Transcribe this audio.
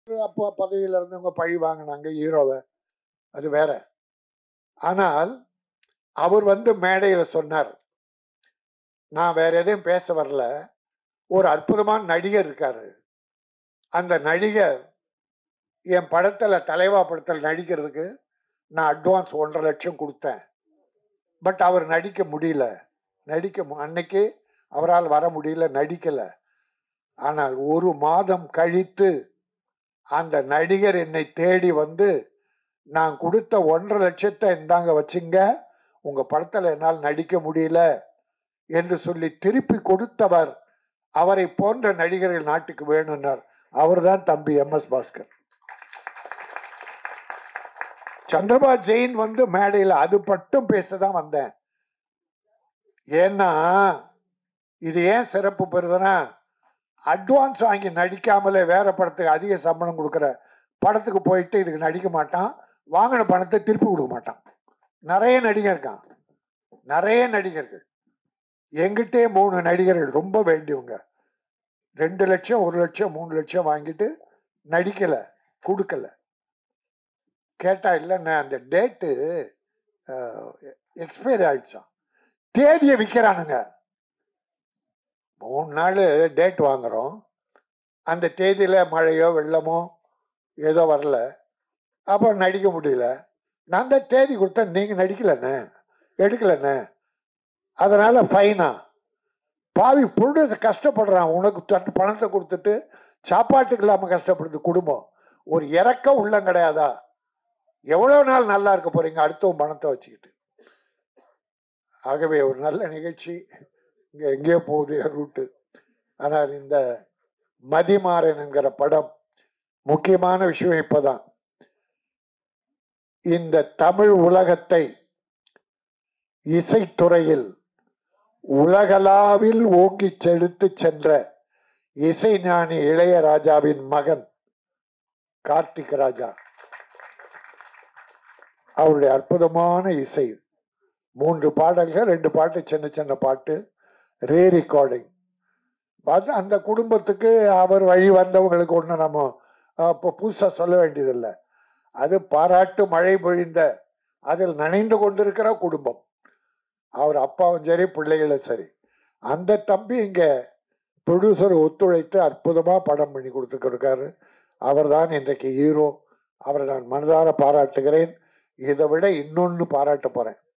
அப்போ பதவியில இருந்தவங்க பழி வாங்கினாங்க ஹீரோவை அது வேற ஆனால் அவர் வந்து மேடையில சொன்னார் நான் வேற எதையும் பேச வரல ஒரு அற்புதமான நடிகர் இருக்காரு அந்த நடிகர் என் படத்துல தலைவா படத்தில் நடிக்கிறதுக்கு நான் அட்வான்ஸ் ஒன்றரை லட்சம் கொடுத்தேன் பட் அவர் நடிக்க முடியல நடிக்க மு- அன்னைக்கு அவரால் வர முடியல நடிக்கல ஆனால் ஒரு மாதம் கழித்து அந்த நடிகர் என்னை தேடி வந்து நான் கொடுத்த ஒன்றரை லட்சத்தை இந்தாங்க வச்சுங்க உங்க படத்துல என்னால் நடிக்க முடியல என்று சொல்லி திருப்பி கொடுத்தவர் அவரை போன்ற நடிகர்கள் நாட்டுக்கு வேணும்னார் அவர்தான் தம்பி எம் எஸ் பாஸ்கர் சந்திரபா ஜெயின் வந்து மேடையில் அது மட்டும் பேசதான் வந்தேன் ஏன்னா இது ஏன் சிறப்பு பெறுதுன்னா அட்வான்ஸ் வாங்கி நடிக்காமலே வேற படத்துக்கு அதிக சம்பளம் கொடுக்குற படத்துக்கு போயிட்டு இதுக்கு நடிக்க மாட்டான் வாங்கின பணத்தை திருப்பி கொடுக்க மாட்டான் நிறைய நடிகர் இருக்கான் நிறைய நடிகர்கள் எங்கிட்டே மூணு நடிகர்கள் ரொம்ப வேண்டியவங்க ரெண்டு லட்சம் ஒரு லட்சம் மூணு லட்சம் வாங்கிட்டு நடிக்கல கொடுக்கல கேட்டா இல்லைண்ணே அந்த டேட்டு எக்ஸ்பைரி ஆயிடுச்சான் தேதியை விற்கிறானுங்க மூணு நாள் டேட் வாங்குறோம் அந்த தேதியில மழையோ வெள்ளமோ ஏதோ வரல அப்போ நடிக்க முடியல நான் தான் தேதி கொடுத்தேன் நீங்க நடிக்கலண்ணே எடுக்கலண்ணே அதனால ஃபைனா பாவி ப்ரொடியூசர் கஷ்டப்படுறான் உனக்கு தன் பணத்தை கொடுத்துட்டு சாப்பாட்டுக்கு இல்லாம கஷ்டப்படுது குடும்பம் ஒரு இறக்கம் உள்ளம் கிடையாதா எவ்வளவு நாள் நல்லா இருக்க போறீங்க அடுத்தவன் பணத்தை வச்சுக்கிட்டு ஆகவே ஒரு நல்ல நிகழ்ச்சி இங்க எங்கேயோ போகுது ரூட்டு ஆனால் இந்த மதிமாறன் என்கிற படம் முக்கியமான விஷயம் இப்பதான் இந்த தமிழ் உலகத்தை இசைத்துறையில் உலகளாவில் ஓங்கிச் செலுத்து சென்ற இசைஞானி இளையராஜாவின் மகன் கார்த்திக் ராஜா அவருடைய அற்புதமான இசை மூன்று பாடல்கள் ரெண்டு பாட்டு சின்ன சின்ன பாட்டு ரே ரெக்கார்டிங் பார்த்து அந்த குடும்பத்துக்கு அவர் வழி வந்தவங்களுக்கு ஒன்று நம்ம இப்போ புதுசாக சொல்ல வேண்டியதில்லை அது பாராட்டு மழை பொழிந்த அதில் நனைந்து கொண்டிருக்கிற குடும்பம் அவர் அப்பாவும் சரி பிள்ளைகளும் சரி அந்த தம்பி இங்க ப்ரொடியூசர் ஒத்துழைத்து அற்புதமா படம் பண்ணி கொடுத்துருக்காரு அவர்தான் இன்றைக்கு ஹீரோ அவரை நான் மனதார பாராட்டுகிறேன் இதை விட இன்னொன்னு பாராட்ட போறேன்